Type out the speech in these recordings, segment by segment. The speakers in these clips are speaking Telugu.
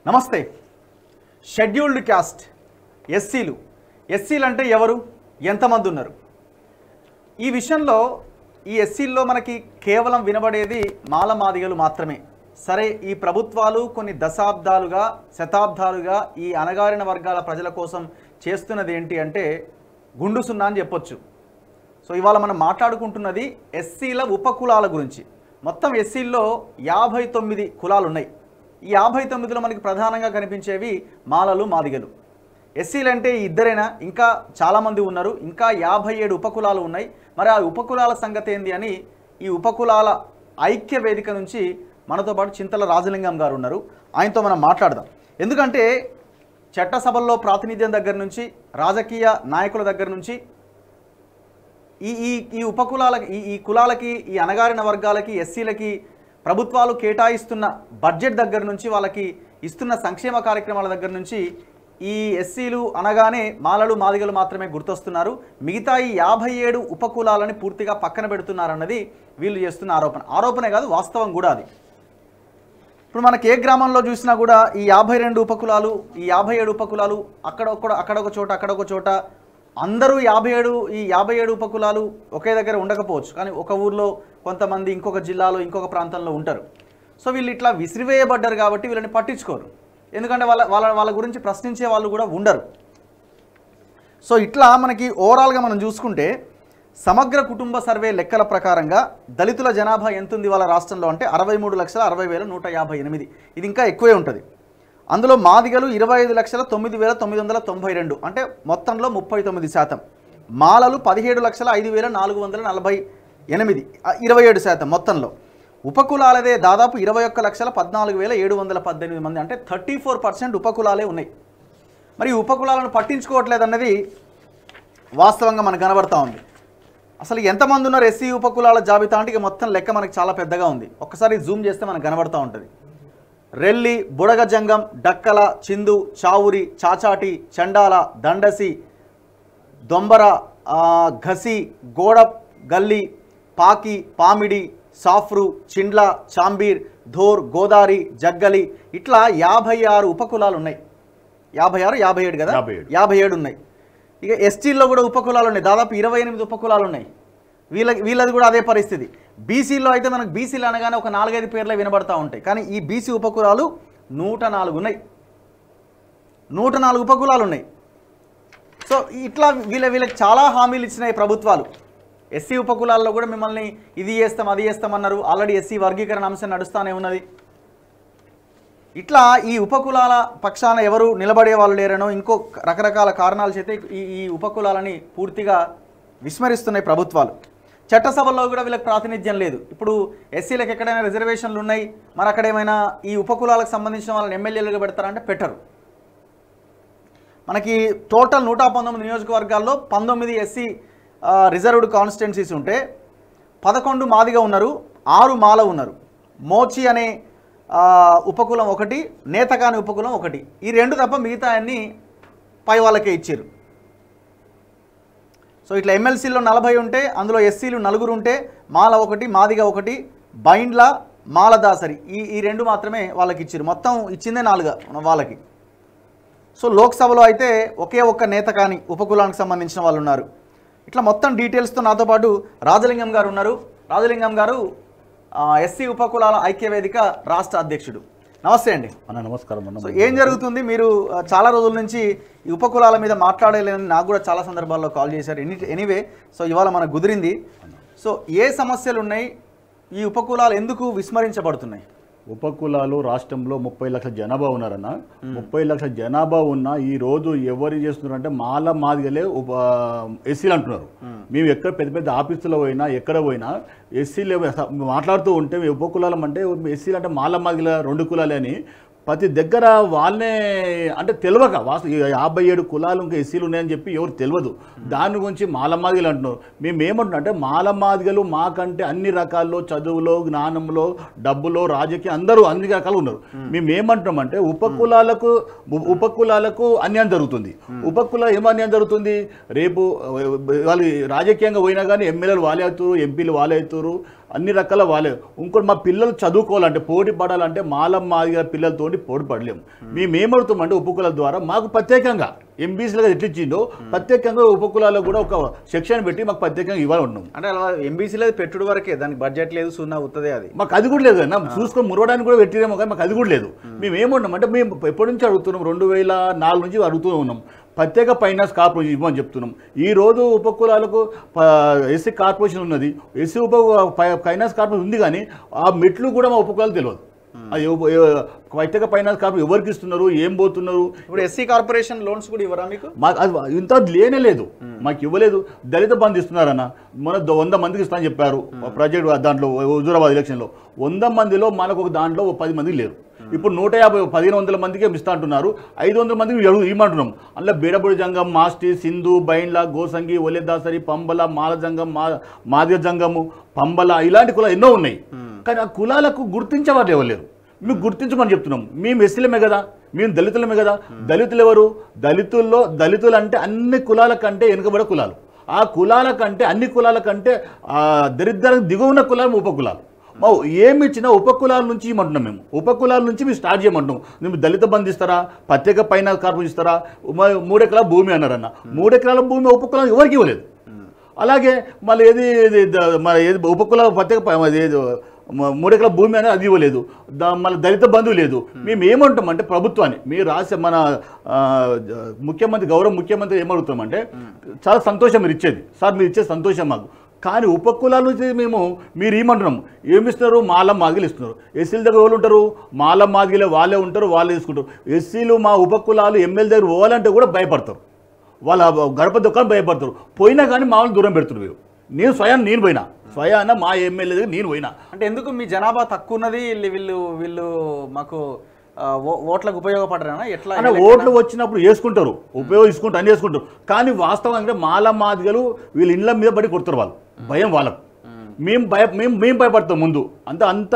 నమస్తే షెడ్యూల్డ్ క్యాస్ట్ ఎస్సీలు ఎస్సీలు అంటే ఎవరు ఎంతమంది ఉన్నారు ఈ విషయంలో ఈ ఎస్సీల్లో మనకి కేవలం వినబడేది మాలమాదిగలు మాత్రమే సరే ఈ ప్రభుత్వాలు కొన్ని దశాబ్దాలుగా శతాబ్దాలుగా ఈ అణగారిన వర్గాల ప్రజల కోసం చేస్తున్నది ఏంటి అంటే గుండు సున్నా అని చెప్పొచ్చు సో ఇవాళ మనం మాట్లాడుకుంటున్నది ఎస్సీల ఉపకులాల గురించి మొత్తం ఎస్సీల్లో యాభై తొమ్మిది కులాలు ఉన్నాయి ఈ యాభై తొమ్మిదిలో మనకి ప్రధానంగా కనిపించేవి మాలలు మాదిగలు ఎస్సీలు అంటే ఈ ఇద్దరేనా ఇంకా చాలామంది ఉన్నారు ఇంకా యాభై ఏడు ఉపకులాలు ఉన్నాయి మరి ఆ ఉపకులాల సంగతి ఏంది అని ఈ ఉపకులాల ఐక్య వేదిక నుంచి మనతో పాటు చింతల రాజలింగం గారు ఉన్నారు ఆయనతో మనం మాట్లాడదాం ఎందుకంటే చట్టసభల్లో ప్రాతినిధ్యం దగ్గర నుంచి రాజకీయ నాయకుల దగ్గర నుంచి ఈ ఈ ఈ ఉపకులాలకి ఈ ఈ కులాలకి ఈ అణగారిన వర్గాలకి ఎస్సీలకి ప్రభుత్వాలు కేటాయిస్తున్న బడ్జెట్ దగ్గర నుంచి వాళ్ళకి ఇస్తున్న సంక్షేమ కార్యక్రమాల దగ్గర నుంచి ఈ ఎస్సీలు అనగానే మాలలు మాదిగలు మాత్రమే గుర్తొస్తున్నారు మిగతా ఈ యాభై ఏడు ఉపకులాలని పూర్తిగా పక్కన పెడుతున్నారన్నది వీళ్ళు చేస్తున్న ఆరోపణ ఆరోపణే కాదు వాస్తవం కూడా అది ఇప్పుడు మనకి ఏ గ్రామంలో చూసినా కూడా ఈ యాభై రెండు ఉపకులాలు ఈ యాభై ఏడు ఉపకులాలు అక్కడ ఒక అక్కడ ఒక చోట అక్కడ ఒక చోట అందరూ యాభై ఏడు ఈ యాభై ఏడు ఉపకులాలు ఒకే దగ్గర ఉండకపోవచ్చు కానీ ఒక ఊర్లో కొంతమంది ఇంకొక జిల్లాలో ఇంకొక ప్రాంతంలో ఉంటారు సో వీళ్ళు ఇట్లా విసిరివేయబడ్డారు కాబట్టి వీళ్ళని పట్టించుకోరు ఎందుకంటే వాళ్ళ వాళ్ళ వాళ్ళ గురించి ప్రశ్నించే వాళ్ళు కూడా ఉండరు సో ఇట్లా మనకి ఓవరాల్గా మనం చూసుకుంటే సమగ్ర కుటుంబ సర్వే లెక్కల ప్రకారంగా దళితుల జనాభా ఎంత ఉంది వాళ్ళ రాష్ట్రంలో అంటే అరవై మూడు లక్షల అరవై వేల నూట యాభై ఎనిమిది ఇది ఇంకా ఎక్కువే ఉంటుంది అందులో మాదిగలు ఇరవై ఐదు లక్షల తొమ్మిది వేల తొమ్మిది వందల తొంభై రెండు అంటే మొత్తంలో ముప్పై తొమ్మిది శాతం మాలలు పదిహేడు లక్షల ఐదు వేల నాలుగు వందల నలభై ఎనిమిది ఆ, ఇరవై ఏడు శాతం మొత్తంలో ఉపకులాలదే దాదాపు ఇరవై ఒక్క లక్షల పద్నాలుగు వేల ఏడు వందల పద్దెనిమిది మంది అంటే థర్టీ ఫోర్ పర్సెంట్ ఉపకులాలే ఉన్నాయి మరి ఈ ఉపకులాలను పట్టించుకోవట్లేదు అన్నది వాస్తవంగా మనకు కనబడతా ఉంది అసలు ఎంతమంది ఉన్నారు ఎస్సీ ఉపకులాల జాబితా అంటే ఇక మొత్తం లెక్క మనకు చాలా పెద్దగా ఉంది ఒక్కసారి జూమ్ చేస్తే మనకు కనబడతా ఉంటుంది రెల్లి బుడగజంగం డక్కల చిందు చావురి చాచాటి చండాల దండసి దొంబర ఆ, ఘసి గోడ గల్లి పాకి పామిడి సాఫ్రు చిండ్ల చాంబీర్ ధోర్ గోదారి జగ్గలి ఇట్లా యాభై ఆరు ఉపకులాలు ఉన్నాయి యాభై ఆరు యాభై ఏడు కదా యాభై ఏడు. యాభై ఏడు ఉన్నాయి ఇక ఎస్టీల్లో కూడా ఉపకులాలు ఉన్నాయి దాదాపు ఇరవై ఎనిమిది ఉపకులాలు ఉన్నాయి వీళ్ళ వీళ్ళది కూడా అదే పరిస్థితి బీసీలో అయితే మనకు బీసీలు అనగానే ఒక నాలుగైదు పేర్లే వినబడతా ఉంటాయి కానీ ఈ బీసీ ఉపకులాలు నూట నాలుగు ఉన్నాయి నూట నాలుగు ఉపకులాలు ఉన్నాయి సో ఇట్లా వీళ్ళ వీళ్ళకి చాలా హామీలు ఇచ్చినాయి ప్రభుత్వాలు ఎస్సీ ఉపకులాల్లో కూడా మిమ్మల్ని ఇది చేస్తాం అది చేస్తామన్నారు ఆల్రెడీ ఎస్సీ వర్గీకరణ అంశం నడుస్తానే ఉన్నది ఇట్లా ఈ ఉపకులాల పక్షాన ఎవరు నిలబడే వాళ్ళు లేరనో ఇంకో రకరకాల కారణాల చేత ఈ ఈ ఉపకులాలని పూర్తిగా విస్మరిస్తున్నాయి ప్రభుత్వాలు చట్టసభల్లో కూడా వీళ్ళకి ప్రాతినిధ్యం లేదు ఇప్పుడు ఎస్సీలకు ఎక్కడైనా రిజర్వేషన్లు ఉన్నాయి మరి అక్కడ ఏమైనా ఈ ఉపకులాలకు సంబంధించిన వాళ్ళని ఎమ్మెల్యేలుగా పెడతారంటే పెట్టరు మనకి టోటల్ నూట పంతొమ్మిది నియోజకవర్గాల్లో పంతొమ్మిది ఎస్సీ రిజర్వ్డ్ కాన్స్టిట్యున్సీస్ ఉంటే పదకొండు మాదిగా ఉన్నారు ఆరు మాల ఉన్నారు మోచి అనే ఆ, ఉపకులం ఒకటి నేతకాని ఉపకులం ఒకటి ఈ రెండు తప్ప మిగతా అన్ని పై వాళ్ళకే ఇచ్చారు సో ఇట్లా ఎమ్మెల్సీలో నలభై ఉంటే అందులో ఎస్సీలు నలుగురు ఉంటే మాల ఒకటి మాదిగ ఒకటి బైండ్ల మాలదాసరి ఈ ఈ రెండు మాత్రమే వాళ్ళకి ఇచ్చారు మొత్తం ఇచ్చిందే నాలుగు వాళ్ళకి సో లోక్సభలో అయితే ఒకే ఒక్క నేత కానీ ఉపకులానికి సంబంధించిన వాళ్ళు ఉన్నారు ఇట్లా మొత్తం డీటెయిల్స్తో నాతో పాటు రాజలింగం గారు ఉన్నారు రాజలింగం గారు ఎస్సీ ఉపకులాల ఐక్య వేదిక రాష్ట్ర అధ్యక్షుడు నమస్తే అండి అన్న నమస్కారం అన్న సో ఏం జరుగుతుంది మీరు ఆ, చాలా రోజుల నుంచి ఈ ఉపకులాల మీద మాట్లాడలేదని నాకు కూడా చాలా సందర్భాల్లో కాల్ చేశారు ఎనీ ఎనీవే సో ఇవాళ మనకు కుదిరింది సో ఏ సమస్యలు ఉన్నాయి ఈ ఉపకులాలు ఎందుకు విస్మరించబడుతున్నాయి ఉపకులాలు రాష్ట్రంలో ముప్పై లక్షల జనాభా ఉన్నారన్న ముప్పై లక్షల జనాభా ఉన్న ఈ రోజు ఎవరు చేస్తున్నారు అంటే మాల మాదిగలే ఉప ఎస్సీలు అంటున్నారు మేము ఎక్కడ పెద్ద పెద్ద ఆఫీసులో పోయినా ఎక్కడ పోయినా ఎస్సీలు మాట్లాడుతూ ఉంటే మేము ఉపకులాలం అంటే ఎస్సీలు అంటే మాల మాదిగల రెండు కులాలే అని ప్రతి దగ్గర వాళ్ళనే అంటే తెలియక వాస్తు ఈ యాభై ఏడు కులాలు ఇంకా ఎస్సీలు ఉన్నాయని చెప్పి ఎవరు తెలియదు దాని గురించి మాలమాదిగలు అంటున్నారు మేము ఏమంటున్నాం అంటే మాలమాదిగలు మాకంటే అన్ని రకాల్లో చదువులో జ్ఞానంలో డబ్బులో రాజకీయ అందరూ అన్ని రకాలు ఉన్నారు మేము ఏమంటున్నాం అంటే ఉపకులాలకు ఉ- ఉపకులాలకు అన్యాయం జరుగుతుంది ఉపకుల ఏం అన్యాయం జరుగుతుంది రేపు వాళ్ళు రాజకీయంగా పోయినా కానీ ఎమ్మెల్యేలు వాళ్ళే అవుతారు ఎంపీలు వాళ్ళే అవుతారు అన్ని రకాల వాళ్ళే ఇంకోటి మా పిల్లలు చదువుకోవాలంటే పోటీ పడాలంటే మాలం మాదిగా పిల్లలతోటి పోటీ పడలేము మేము ఏమడుతామంటే ఉపకులాల ద్వారా మాకు ప్రత్యేకంగా ఎంబీసీలుగా ఎట్లా ఇచ్చిందో ప్రత్యేకంగా ఉపకులాలకు కూడా ఒక సెక్షన్ పెట్టి మాకు ప్రత్యేకంగా ఇవ్వాలి ఉన్నాం అంటే అలా ఎంబీసీలో పెట్టుడు వరకే దానికి బడ్జెట్ లేదు సున్నా అవుతుంది అది మాకు అది కూడా లేదు అన్న చూసుకొని మురవడానికి కూడా పెట్టిరేమో కానీ మాకు అది కూడా లేదు మేము ఏమున్నాం అంటే మేము ఎప్పటి నుంచి అడుగుతున్నాం రెండు వేల నాలుగు నుంచి అడుగుతూ ఉన్నాం ప్రత్యేక ఫైనాన్స్ కార్పొరేషన్ ఇవ్వమని చెప్తున్నాం ఈ రోజు ఉపకులాలకు ఎస్సీ కార్పొరేషన్ ఉన్నది ఎస్సీ ఉప ఫై- ఫైనాన్స్ కార్పొరేషన్ ఉంది కానీ ఆ మెట్లు కూడా మా ఉపకులాలు తెలియదు అది ఎవ- ఎవ- ప్రత్యేక ఫైనాన్స్ కార్పొరేషన్ ఎవరికి ఇస్తున్నారు ఏం పోతున్నారు ఇప్పుడు ఎస్సీ కార్పొరేషన్ లోన్స్ కూడా ఇవ్వరా మీకు మాకు అది ఇంత లేనే లేదు మాకు ఇవ్వలేదు దళిత బంధు ఇస్తున్నారన్న మన ద- వంద మందికి ఇస్తామని చెప్పారు ప్రాజెక్ట్ దాంట్లో హుజూరాబాద్ ఎలక్షన్లో వంద మందిలో మనకు ఒక దాంట్లో ఒక పది మందికి లేరు ఇప్పుడు నూట యాభై పదిహేను వందల మందికి ఇస్తా అంటున్నారు ఐదు వందల మందికి అడుగు ఇవ్వమంటున్నాం అందులో బీడబుడి జంగం మాస్టి సింధు బైండ్ల గోసంగి ఒలెదాసరి పంబల మాల జంగం మా మాదిగ జంగము పంబల ఇలాంటి కులాలు ఎన్నో ఉన్నాయి కానీ ఆ కులాలకు గుర్తించే వాళ్ళు ఎవరు లేరు మేము గుర్తించమని చెప్తున్నాం మేము ఎస్సీలమే కదా మేము దళితులమే కదా దళితులు ఎవరు దళితుల్లో దళితులు అంటే అన్ని కులాల కంటే వెనుకబడే కులాలు ఆ కులాల కంటే అన్ని కులాల కంటే ఆ దరిద్రానికి దిగువ ఉన్న కులాలు ఉపకులాలు మా ఏమి ఇచ్చినా ఉపకులాల నుంచి ఇవ్వమంటున్నాం మేము ఉపకులాల నుంచి మేము స్టార్ట్ చేయమంటున్నాం మేము దళిత బంధు ఇస్తారా ప్రత్యేక పైన కార్పొరేషన్ ఇస్తారా మ- మూడెకరాల భూమి అన్నారన్న మూడెకరాల భూమి ఉపకులాలు ఎవరికి ఇవ్వలేదు అలాగే మళ్ళీ ఏది ఇది ద- మన ఏది ఉపకుల ప్రత్యేక ప- అది ఏదో మ- మూడెకరాల భూమి అనేది అది ఇవ్వలేదు దా మళ్ళీ దళిత బంధువు లేదు మేము ఏమంటాం అంటే ప్రభుత్వాన్ని మీరు రాసే మన ఆ, జ- ముఖ్యమంత్రి గౌరవ ముఖ్యమంత్రి ఏమడుగుతామంటే చాలా సంతోషం మీరు ఇచ్చేది సార్ మీరు ఇచ్చే సంతోషం మాకు కానీ ఉపకులాల నుంచి మేము మీరు ఏమంటున్నాం ఏమి ఇస్తున్నారు మాల మాదిగలు ఇస్తున్నారు ఎస్సీల దగ్గర వాళ్ళు ఉంటారు మాల మాదిగలే వాళ్ళే ఉంటారు వాళ్ళే తీసుకుంటారు ఎస్సీలు మా ఉపకులాలు ఎమ్మెల్యే దగ్గర పోవాలంటే కూడా భయపడతారు వాళ్ళ గడప దుకాణం భయపడతారు పోయినా కానీ మామూలు దూరం పెడుతున్నారు వీరు నేను స్వయాన్ని నేను పోయినా స్వయాన మా ఎమ్మెల్యే దగ్గర నేను పోయినా అంటే ఎందుకు మీ జనాభా తక్కువ ఉన్నది వీళ్ళు వీళ్ళు వీళ్ళు మాకు ఆ, ఓ- ఓట్లకు ఉపయోగపడరా ఎట్లా అంటే ఓట్లు వచ్చినప్పుడు వేసుకుంటారు ఉపయోగించుకుంటారు అన్ని వేసుకుంటారు కానీ వాస్తవం అంటే మాల మాదిగలు వీళ్ళ ఇళ్ళ మీద పడి కొడతారు వాళ్ళు భయం వాళ్ళకు మేము భయ మేము మేము భయపడతాం ముందు అంత అంత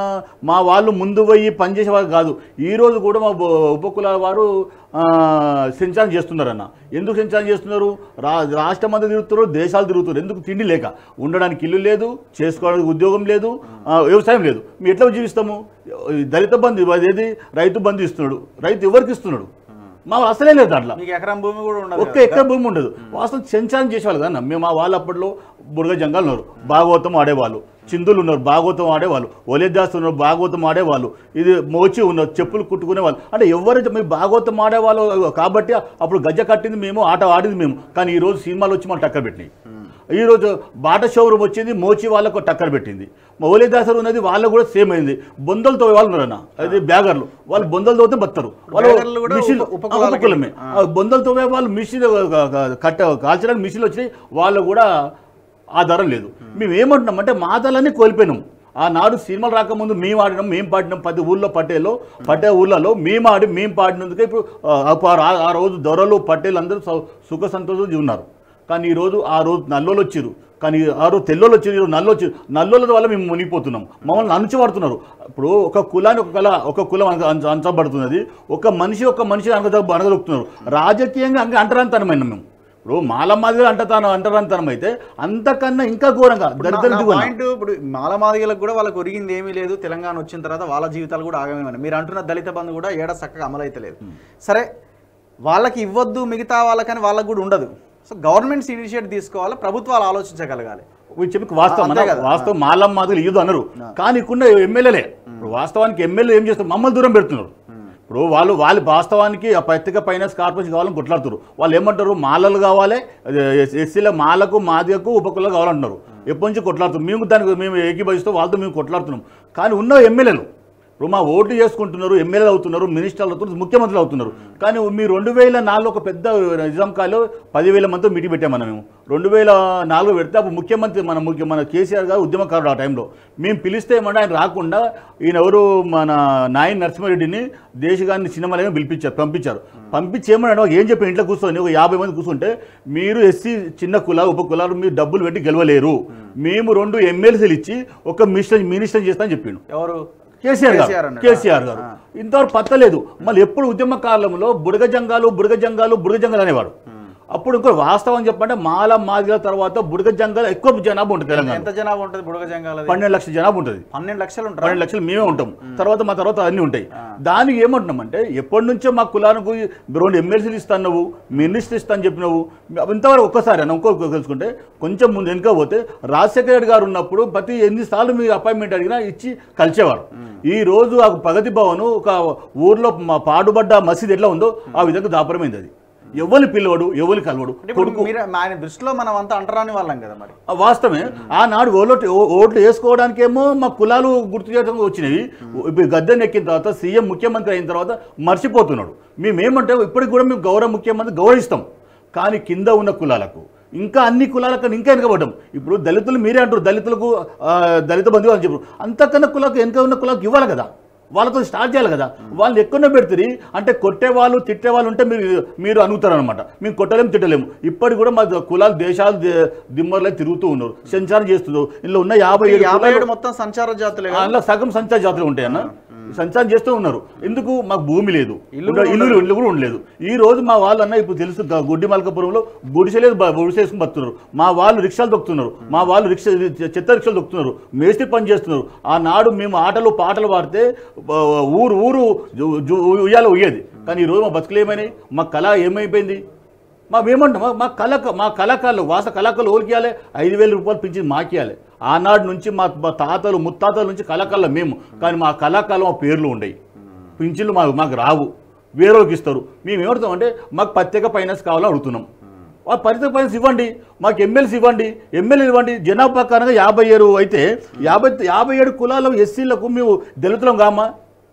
మా వాళ్ళు ముందు పోయి పనిచేసే వాళ్ళు కాదు ఈ రోజు కూడా మా బ- ఉపకులాల వారు ఆ, సంచారం చేస్తున్నారన్న ఎందుకు సంచారం చేస్తున్నారు రా రాష్ట్రం అంతా తిరుగుతున్నారు దేశాలు తిరుగుతున్నారు ఎందుకు తిండి లేక ఉండడానికి ఇల్లు లేదు చేసుకోవడానికి ఉద్యోగం లేదు ఆ, వ్యవసాయం లేదు మేము ఎట్లా జీవిస్తాము ఈ దళిత బంధు అదేది రైతు బంధు ఇస్తున్నాడు రైతు ఎవరికి ఇస్తున్నాడు మా అసలే లేదు దాంట్లో మీకు ఎకరం భూమి కూడా ఉండదు ఒక్క ఎక్కడ భూమి ఉండదు వాస్తవం సంచారం చేసేవాళ్ళు కదా మేము మా వాళ్ళ అప్పట్లో బుర్గ జంగాలు ఉన్నారు భాగవతం ఆడేవాళ్ళు చిందులు ఉన్నారు భాగవతం ఆడేవాళ్ళు ఒలేదాస్ ఉన్నారు భాగవతం ఆడేవాళ్ళు ఇది మోచి ఉన్నారు చెప్పులు కుట్టుకునే వాళ్ళు అంటే ఎవరైతే మేము భాగవతం ఆడేవాళ్ళు కాబట్టి అప్పుడు గజ్జ కట్టింది మేము ఆట ఆడింది మేము కానీ ఈ రోజు సినిమాలు వచ్చి మనం టక్కర్ పెట్టినాయి ఈరోజు బాట షోరూమ్ వచ్చింది మోచి వాళ్ళకు టక్కర్ పెట్టింది మౌలిదాసరు ఉన్నది వాళ్ళకు కూడా సేమ్ అయింది బొందలతో వాళ్ళు ఉన్నారన్న అది బ్యాగర్లు వాళ్ళు బొందలతో బతారు బ్యాగర్లు కూడా వాళ్ళు మిషన్ ఉప- ఉపకులాలకి. ఉపకులమే ఆ బొందలతో వాళ్ళు మిషన్ కట్ట కాల్చడానికి మిషన్లు వచ్చినాయి వాళ్ళు కూడా ఆధారం లేదు మేము ఏమంటున్నాం అంటే మాటలన్నీ కోల్పోయినాం ఆనాడు సినిమాలు రాకముందు మేము ఆడినాం మేము పాడినాం ప్రతి ఊళ్ళో పట్టేలో పట్టే ఊళ్ళలో మేము ఆడి మేము పాడినందుకే ఇప్పుడు ఆ, ఆ- ఆ- ఆ రోజు దొరలు పట్టేలు అందరూ సు- సుఖ సంతోషం ఉన్నారు కానీ ఈరోజు ఆ రోజు నల్లోళ్ళు వచ్చిర్రు కానీ ఆ రోజు తెల్లోళ్ళు వచ్చారు ఈరోజు నల్లు వచ్చారు నల్లోళ్ళ వల్ల మేము మునిగిపోతున్నాం మమ్మల్ని అణచిపడుతున్నారు ఇప్పుడు ఒక కులాన్ని ఒక కుల ఒక కులం అనగ- అంచ- అంచబడుతున్నది ఒక మనిషి ఒక మనిషి అనగ అనగదొక్కుతున్నారు రాజకీయంగా అంగ అంటరాంతనమైన మేము ఇప్పుడు మాల మాదిగా అంటతాను అంటరాంతనం అయితే అంతకన్నా ఇంకా ఘోరంగా దరిద్రం దిగువ పాయింట్ ఇప్పుడు మాలమాదిగలకు కూడా వాళ్ళకు ఒరిగింది ఏమీ లేదు తెలంగాణ వచ్చిన తర్వాత వాళ్ళ జీవితాలు కూడా ఆగమేమని మీరు అంటున్న దళిత బంధు కూడా ఏడ చక్కగా అమలైతలేదు సరే వాళ్ళకి ఇవ్వద్దు మిగతా వాళ్ళకని వాళ్ళకి కూడా ఉండదు సో గవర్నమెంట్స్ ఇనిషియేట్ తీసుకోవాలి ప్రభుత్వాలు ఆలోచించగలగాలి వీళ్ళు చెప్పి వాస్తవం అంతే అన్న, కదా. వాస్తవం మాలం మాదిరి ఇయ్యదు అన్నారు కానీ ఇక్కడ ఎమ్మెల్యేలే ఇప్పుడు వాస్తవానికి ఎమ్మెల్యే ఏం చేస్తారు మమ్మల్ని దూరం పెడుతున్నారు ఇప్పుడు వాళ్ళు వాళ్ళు వాస్తవానికి ఆ ప్రత్యేక ఫైనాన్స్ కార్పొరేషన్ కావాలని కొట్లాడుతారు వాళ్ళు ఏమంటారు మాలలు కావాలి ఎస్సీల మాలకు మాదిగకు ఉపకులు కావాలంటున్నారు ఎప్పటి నుంచి కొట్లాడుతారు మేము దానికి మేము ఏకీభవిస్తూ వాళ్ళతో మేము కొట్లాడుతున్నాం కానీ ఉన్న ఎమ్మెల్యేలు ఇప్పుడు మా ఓట్లు చేసుకుంటున్నారు ఎమ్మెల్యేలు అవుతున్నారు మినిస్టర్లు అవుతున్నారు ముఖ్యమంత్రులు అవుతున్నారు కానీ మీ రెండు వేల నాలుగులో ఒక పెద్ద నిజాం కాలో పదివేల మందితో మీటింగ్ పెట్టాం మనం మేము రెండు వేల నాలుగు పెడితే అప్పుడు ముఖ్యమంత్రి మన ముఖ్య మన కేసీఆర్ గారు ఉద్యమకారుడు ఆ టైంలో మేము పిలిస్తే ఏమంటే ఆయన రాకుండా ఈయన ఎవరు మన నాయన్ నరసింహారెడ్డిని దేశగాన్ని సినిమాలని పిలిపించారు పంపించారు పంపించి ఏమన్నా ఏం చెప్పి ఇంట్లో కూర్చొని ఒక యాభై మంది కూర్చుంటే మీరు ఎస్సీ చిన్న కుల ఉప కులాలు మీరు డబ్బులు పెట్టి గెలవలేరు మేము రెండు ఎమ్మెల్సీలు ఇచ్చి ఒక మినిస్టర్ మినిస్టర్ చేస్తామని చెప్పిండు ఎవరు కేసీఆర్ కేసీఆర్ గారు అన్నాడు. కేసీఆర్ గారు ఇంతవరకు పత్తలేదు మళ్ళీ ఎప్పుడు ఉద్యమ కాలంలో బుడగ జంగాలు బుడగ జంగాలు బుడగ జంగాలు అనేవాడు అప్పుడు ఇంకో వాస్తవం చెప్పంటే మాల మాదిగల తర్వాత బుడగ జంగల్ ఎక్కువ జనాభా ఉంటుంది తెలంగాణ ఎంత జనాభా ఉంటుంది బుడగ జంగాలది పన్నెండు లక్షల జనాభా ఉంటుంది పన్నెండు లక్షలు ఉంటారు పన్నెండు లక్షలు మేమే ఉంటాం తర్వాత మా తర్వాత అన్నీ ఉంటాయి దానికి ఏమంటున్నామంటే ఎప్పటి నుంచో మా కులానికి రెండు ఎమ్మెల్సీలు ఇస్తాను మినిస్టర్ ఇస్తాను చెప్పినావు ఇంతవరకు ఒక్కసారి అన్న ఇంకో తెలుసుకుంటే కొంచెం ముందు వెనుక పోతే రాజశేఖర రెడ్డి గారు ఉన్నప్పుడు ప్రతి ఎన్నిసార్లు మీరు అపాయింట్మెంట్ అడిగినా ఇచ్చి కలిసేవారు ఈ రోజు ఆ ప్రగతి భవన్ ఒక ఊర్లో మా పాడుబడ్డ మసీద్ ఎట్లా ఉందో ఆ విధంగా దాపరమైంది అది ఎవరిని పిలవడు ఎవరిని కలవడు అంటే ఇప్పుడు కొడుకు మీరు ఆయన దృష్టిలో మనం అంతా అంటరాని వాళ్ళం కదా మరి ఆ వాస్తవమే ఆనాడు ఓట్లు ఓట్లు వేసుకోవడానికేమో మా కులాలు గుర్తు చేయడం వచ్చినవి ఇప్పుడు గద్దెని ఎక్కిన తర్వాత సీఎం ముఖ్యమంత్రి అయిన తర్వాత మర్చిపోతున్నాడు మేమేమంటే ఇప్పటికి కూడా మేము గౌరవ ముఖ్యమంత్రి గౌరవిస్తాం కానీ కింద ఉన్న కులాలకు ఇంకా అన్ని కులాలకు ఇంకా వెనకబడ్డాం ఇప్పుడు దళితులు మీరే అంటారు దళితులకు ఆ, దళిత బంధువు అని చెప్పారు అంతకన్నా కులకు వెనక ఉన్న కులాలకు ఇవ్వాలి కదా వాళ్ళతో స్టార్ట్ చేయాలి కదా వాళ్ళు ఎక్కడో పెడుతుంది అంటే కొట్టే వాళ్ళు తిట్టే వాళ్ళు ఉంటే మీరు మీరు అనుగుతారు అనమాట మేము కొట్టలేము తిట్టలేము ఇప్పటికి కూడా మా కులాలు దేశాలు ది- దిమ్మర్లే తిరుగుతూ ఉన్నారు సంచారం చేస్తున్నారు ఇందులో ఉన్న యాభై ఏడు యాభై కులాలు ఏడు మొత్తం సంచార జాతులే కదా? అందులో సగం సంచార జాతులు ఉంటాయన్న సంచారం చేస్తూ ఉన్నారు ఎందుకు మాకు భూమి లేదు ఇల్లు ఉండ- ఇల్లు ఇల్లు కూడా ఉండలేదు ఈ రోజు మా వాళ్ళు అన్న ఇప్పుడు తెలుసు గ- గుడ్డి మల్కపురంలో గుడిసెలేదు గుడిసేసుకుని బతున్నారు మా వాళ్ళు రిక్షాలు దొక్కుతున్నారు మా వాళ్ళు రిక్షా చెత్త రిక్షాలు దొక్కుతున్నారు మేస్త్రి పని చేస్తున్నారు ఆనాడు మేము ఆటలు పాటలు పాడితే ఆ, ఊరు ఊరు జు- జు- ఉయ్యాల ఉయ్యేది కానీ ఈ రోజు మా బతుకులు ఏమైనాయి మా కళ ఏమైపోయింది మా ఏమంటాం మా కళక మా కళాకారులు వాస కళాకారులు ఓలికి ఇవ్వాలి ఐదు వేల రూపాయలు పెంచి మాకియాలి ఆనాడు నుంచి మా మా తాతలు ముత్తాతల నుంచి కళాకారులు మేము కానీ మా కళాకారులు మా పేర్లు ఉండయి పింఛన్లు మాకు మాకు రావు వేరేకి ఇస్తారు మేము ఏమడుతాం అంటే మాకు ప్రత్యేక ఫైనాన్స్ కావాలని అడుగుతున్నాం ఆ ప్రత్యేక ఫైనాన్స్ ఇవ్వండి మాకు ఎమ్మెల్సీ ఇవ్వండి ఎమ్మెల్యే ఇవ్వండి జనాభా ప్రకారంగా యాభై ఏడు అయితే యాభై యాభై ఏడు కులాల ఎస్సీలకు మేము దళితులం కామా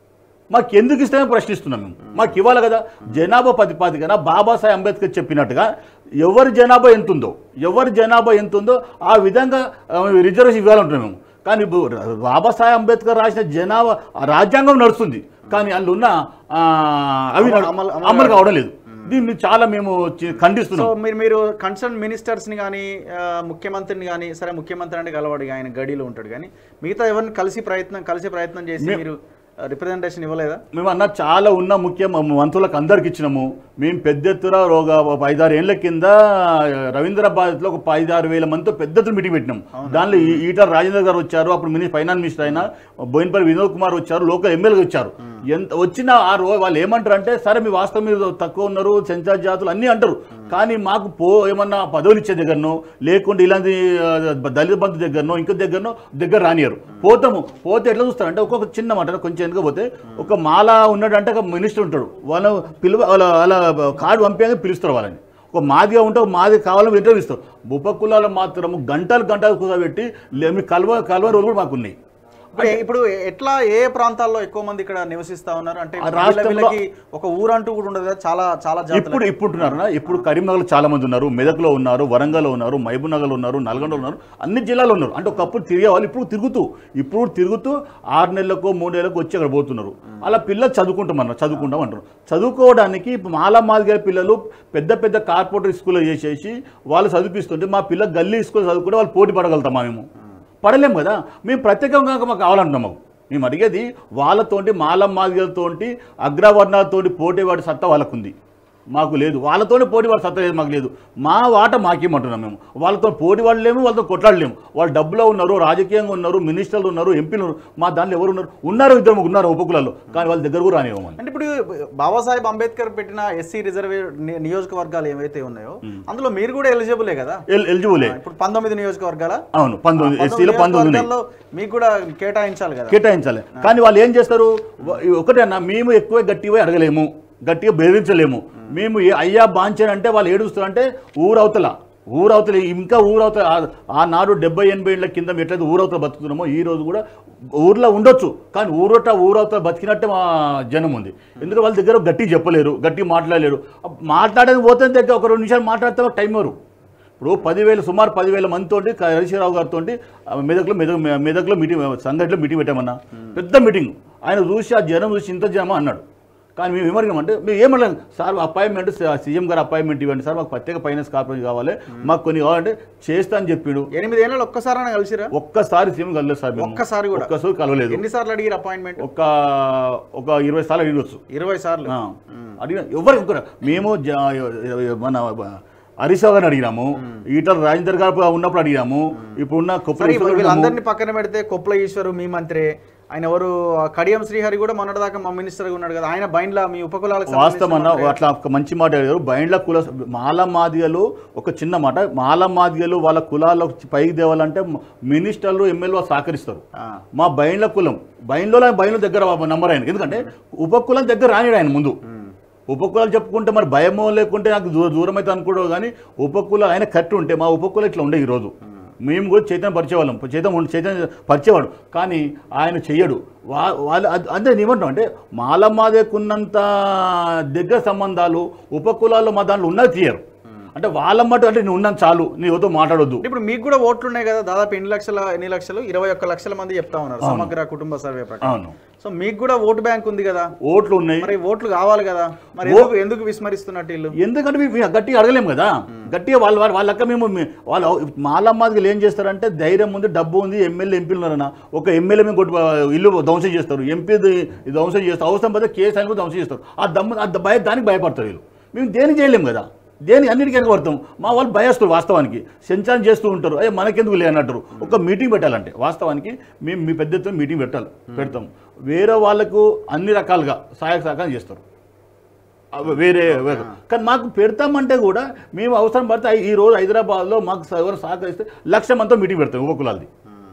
మాకు ఎందుకు ఇస్తామని ప్రశ్నిస్తున్నాం మేము మాకు ఇవ్వాలి కదా జనాభా ప్రతిపాదికన బాబాసాహెబ్ అంబేద్కర్ చెప్పినట్టుగా ఎవరి జనాభా ఎంత ఉందో ఎవరి జనాభా ఎంత ఉందో ఆ విధంగా ఆ, రిజర్వేషన్ ఇవ్వాలంటున్నాం మేము కానీ ఇప్పుడు బాబాసాహెబ్ అంబేద్కర్ రాసిన జనాభా ఆ రాజ్యాంగం నడుస్తుంది కానీ అందులో ఉన్న ఆ, అవి అమలు- అమలు- అమలు అమలు కావడం లేదు దీన్ని చాలా మేము చి- సో ఖండిస్తున్నాం మీరు మీరు కన్సర్న్ మినిస్టర్స్ని కానీ ముఖ్యమంత్రిని కానీ సరే ముఖ్యమంత్రి అంటే కలవాడు ఇక ఆయన గడిలో ఉంటాడు కానీ మిగతా ఎవరిని కలిసి ప్రయత్నం కలిసి ప్రయత్నం చేసి మీరు రిప్రజెంటేషన్ ఇవ్వలేదా మేము అన్న చాలా ఉన్న ముఖ్య మంత్రులకు అందరికి ఇచ్చినాము మేము పెద్ద ఎత్తున ఒక ఒక ఐదారు ఏళ్ల కింద రవీంద్రాబాద్లో ఒక ఐదారు వేల మందితో పెద్ద ఎత్తున మీటింగ్ పెట్టినాం దానిలో ఈ- ఈటల రాజేంద్ర గారు వచ్చారు అప్పుడు మినిస్టర్ ఫైనాన్స్ మినిస్టర్ అయినా బోయినపల్లి వినోద్ కుమార్ వచ్చారు లోకల్ ఎమ్మెల్యే వచ్చారు ఎంత వచ్చిన ఆ రో వాళ్ళు ఏమంటారు అంటే సరే మీ వాస్తవం మీరు తక్కువ ఉన్నారు సెన్సార్ జాతులు అన్నీ అంటారు కానీ మాకు పో ఏమన్నా పదవులు ఇచ్చే దగ్గరనో లేకుంటే ఇలాంటి ఆ, దళిత బంధు దగ్గరనో ఇంకో దగ్గరనో దగ్గర రానియరు పోతాము పోతే ఎట్లా చూస్తారంటే ఒక్కొక్క చిన్న మాట కొంచెం వెనుక పోతే ఒక మాల ఉన్నాడంటే ఒక మినిస్టర్ ఉంటాడు వాళ్ళ పిలువ వాళ్ళ వాళ్ళ కార్డు పంపేది పిలుస్తారు వాళ్ళని ఒక మాదిగా ఉంటే ఒక మాది కావాలని ఇంటర్వ్యూ ఇస్తారు ఉపకులాలు మాత్రము గంటలు గంటలు కూర్చోబెట్టి లే- మీ కలవ కలవ రోజులు కూడా మాకు ఉన్నాయి ఇప్పుడు ఇప్పుడు ఎట్లా ఏ ప్రాంతాల్లో ఎక్కువ మంది ఇక్కడ నివసిస్తా ఉన్నారు అంటే ఆ వీళ్ళ- రాష్ట్రంలో- వీళ్ళకి ఒక ఊరంటూ కూడా ఉండదు కదా చాలా చాలా జాతులు ఇప్పుడు ఇప్పుడు ఉంటున్నారనా ఇప్పుడు కరీంనగర్లో చాలా మంది ఉన్నారు మెదక్లో ఉన్నారు వరంగల్లో ఉన్నారు మహబూబ్ నగర్లో ఉన్నారు నల్గొండలో ఉన్నారు అన్ని జిల్లాలో ఉన్నారు అంటే ఒకప్పుడు తిరిగే వాళ్ళు ఇప్పుడు తిరుగుతూ ఇప్పుడు తిరుగుతూ ఆరు నెలలకు మూడు నెలలకు వచ్చి అక్కడ పోతున్నారు అలా పిల్లలు చదువుకుంటామన్నారు చదువుకుంటాం అంటారు చదువుకోవడానికి ఇప్పుడు మాలా మాదిగా పిల్లలు పెద్ద పెద్ద కార్పొరేట్ స్కూల్లో చేసేసి వాళ్ళు చదివిస్తుంటే మా పిల్లలు గల్లీ స్కూల్ చదువుకుంటే వాళ్ళు పోటీ పడగలుగుతామా మేము పడలేము కదా మేము ప్రత్యేకంగా మాకు కావాలంటున్నాం మాకు మేము అడిగేది వాళ్ళతోటి మాలం మాదిగలతోటి అగ్రవర్ణాలతోటి పోటీ వాడి సత్తా వాళ్ళకుంది మాకు లేదు వాళ్ళతోనే పోటీ వాడి సత్తా లేదు మాకు లేదు మా వాట మాకేమంటున్నాం మేము వాళ్ళతో పోటీ వాళ్ళు లేము వాళ్ళతో కొట్లాడలేము వాళ్ళు డబ్బులో ఉన్నారు రాజకీయంగా ఉన్నారు మినిస్టర్లు ఉన్నారు ఎంపీలు ఉన్నారు మా దాంట్లో ఎవరు ఉన్నారు ఉన్నారు ఇద్దరు ముగ్గురు ఉన్నారు ఉపకులాల్లో కానీ వాళ్ళ దగ్గర కూడా రానివ్వమని అంటే ఇప్పుడు బాబాసాహెబ్ అంబేద్కర్ పెట్టిన ఎస్సీ రిజర్వే ని- నియోజకవర్గాలు ఏవైతే ఉన్నాయో అందులో మీరు కూడా ఎలిజిబులే కదా ఎల్ ఎలిజిబులే ఇప్పుడు పంతొమ్మిది నియోజకవర్గాల అవును పంతొమ్మిది ఎస్సీలో పంతొమ్మిది ఉన్నాయి నియోజకవర్గాల్లో మీకు కూడా కేటాయించాలి కదా కేటాయించాలి కానీ వాళ్ళు ఏం చేస్తారు వ- ఒకటే అన్న మేము ఎక్కువ గట్టిగా అడగలేము గట్టిగా బెదిరించలేము మేము ఏ- అయ్యా బాంచన్ అంటే వాళ్ళు ఏడుస్తారంటే ఊరవతల ఊరవతల ఇంకా ఊరవతల ఆ- ఆనాడు డెబ్బై ఎనభై ఏళ్ళ కింద ఎట్లయితే ఊరవతల బతుకుతున్నామో ఈ రోజు కూడా ఊర్లో ఉండొచ్చు కానీ ఊరట ఊరవతల బతికినట్టే మా జనం ఉంది ఎందుకంటే వాళ్ళ దగ్గర గట్టి చెప్పలేరు గట్టి మాట్లాడలేరు మాట్లాడని పోతే దగ్గర ఒక రెండు నిమిషాలు మాట్లాడితే టైం ఎవరు ఇప్పుడు పదివేల సుమారు పదివేల మందితో హరీశ్రావు గారితో మెదక్లో మెదక్ మెదక్లో మీటింగ్ సంఘటనలో మీటింగ్ పెట్టామన్నా పెద్ద మీటింగ్ ఆయన చూసి ఆ జనం చూసి ఇంత జనమా అన్నాడు కానీ మేము ఏమడిగామంటే మేము ఏమన్నాం sir appointment CM garu appointment ఇవ్వండి సార్ మాకు ప్రత్యేక ఫైనాన్స్ కార్పొరేషన్ కావాలి మాకు కొన్ని కావాలంటే చేస్తా అని చెప్పిండు ఎనిమిది ఏళ్ళు ఒక్కసారి కలిసిరా ఒక్కసారి సీఎం కలలేదు సార్ మేము. ఒక్కసారి కూడా? ఒక్కసారి కలవలేదు ఎన్నిసార్లు అడిగారు అపాయింట్మెంట్ ఒక ఒక ఇరవై సార్లు అడిగొచ్చు ఇరవై సార్లు ఆ. అడిగిన ఎవరు ఒకరు మేము జ- మన హరీష్ రావు గారిని అడిగినాము ఈటల రాజేందర్ గారు ఉన్నప్పుడు అడిగినాము ఇప్పుడున్న సరే కొప్పల ఇప్పుడు ఈశ్వర్ వీళ్ళందరినీ పక్కన పెడితే కొప్పుల ఈశ్వరు మీ మంత్రి ఆయన ఎవరు కడియం శ్రీహరి కూడా మొన్నటిదాకా మా మినిస్టర్ ఉన్నాడు కదా ఆయన బైండ్ల మీ ఉపకులాలకు వాస్తవం అన్న సంబంధించిన మంత్రి. అట్లా ఒక మంచి మాట అడిగారు బైండ్ల కుల మాల మాదిగలు ఒక చిన్న మాట మాల మాదిగలు వాళ్ళ కులాల్లో పైకి తేవాలంటే మినిస్టర్లు ఎమ్మెల్యే సహకరిస్తారు ఆ, మా బైండ్ల కులం బైండ్లో బైండ్ల దగ్గర నంబర్ ఆయన ఎందుకంటే ఉపకులం దగ్గర రానిడు ఆయన ముందు ఉమ్, ఉపకులాలు చెప్పుకుంటే మరి భయమో లేకుంటే నాకు దూర దూరం అయితే అనుకోవడం కానీ ఉపకులాలు ఆయన కట్టు ఉంటే మా ఉపకులం ఇట్లా ఉండే ఈరోజు మేము కూడా చైతన్య పరిచేవాళ్ళం చైతన్య ఉండి- చైతన్య పరిచేవాడు కానీ ఆయన చెయ్యడు వా వాళ్ళు అద్- అదే ఏమంటాం అంటే మాల మాదేకున్నంత దగ్గర సంబంధాలు ఉపకులాల్లో మా దాంట్లో ఉన్నది తీయరు అంటే వాళ్ళ మటు అంటే నువ్వు ఉన్నాను చాలు నీ ఎవరితో మాట్లాడొద్దు అంటే ఇప్పుడు మీకు కూడా ఓట్లు ఉన్నాయి కదా దాదాపు ఎన్ని లక్షల ఎన్ని లక్షలు ఇరవై ఒక్క లక్షల మంది చెప్తా ఉన్నారు సమగ్ర కుటుంబ సర్వే ప్రకారం అవును సో మీకు కూడా ఓటు బ్యాంక్ ఉంది కదా ఓట్లు ఉన్నాయి మరి ఓట్లు కావాలి కదా మరి ఎందుకు ఎందుకు విస్మరిస్తున్నట్టు వీళ్ళు ఎందుకంటే మేము మేము గట్టిగా అడగలేము కదా గట్టిగా వాళ్ళ వాళ్ళ వాళ్ళక్క మేము మీ- వాళ్ళ మాలమ్మాదిగా ఏం చేస్తారంటే ధైర్యం ఉంది డబ్బు ఉంది ఎమ్మెల్యే ఎంపీలు ఉన్నారన్న ఒక ఎమ్మెల్యే మేము కొట్టి ఇల్లు ధ్వంసం చేస్తారు ఎంపీ ధ్వంసం చేస్తారు అవసరం పడితే కేసు అని కూడా ధ్వంసం చేస్తారు ఆ దమ్ము ఆ భయ దానికి భయపడతారు వీళ్ళు మేము దేనికి చేయలేము కదా దేని అన్నిటికీ వెనకబడతాం మా వాళ్ళు భయస్తారు వాస్తవానికి సంచారం చేస్తూ ఉంటారు అయ్యే మనకెందుకు లే అన్నట్టు ఒక మీటింగ్ పెట్టాలంటే వాస్తవానికి మేము మీ పెద్ద ఎత్తున మీటింగ్ పెట్టాలి పెడతాం వేరే వాళ్ళకు అన్ని రకాలుగా సహాయక సహకారం చేస్తారు అవి వేరే వేరే. కానీ మాకు పెడతామంటే కూడా మేము అవసరం పడితే ఈ రోజు హైదరాబాద్లో మాకు స- ఎవరు సహకరిస్తే లక్ష మందితో మీటింగ్ పెడతాం యువకులది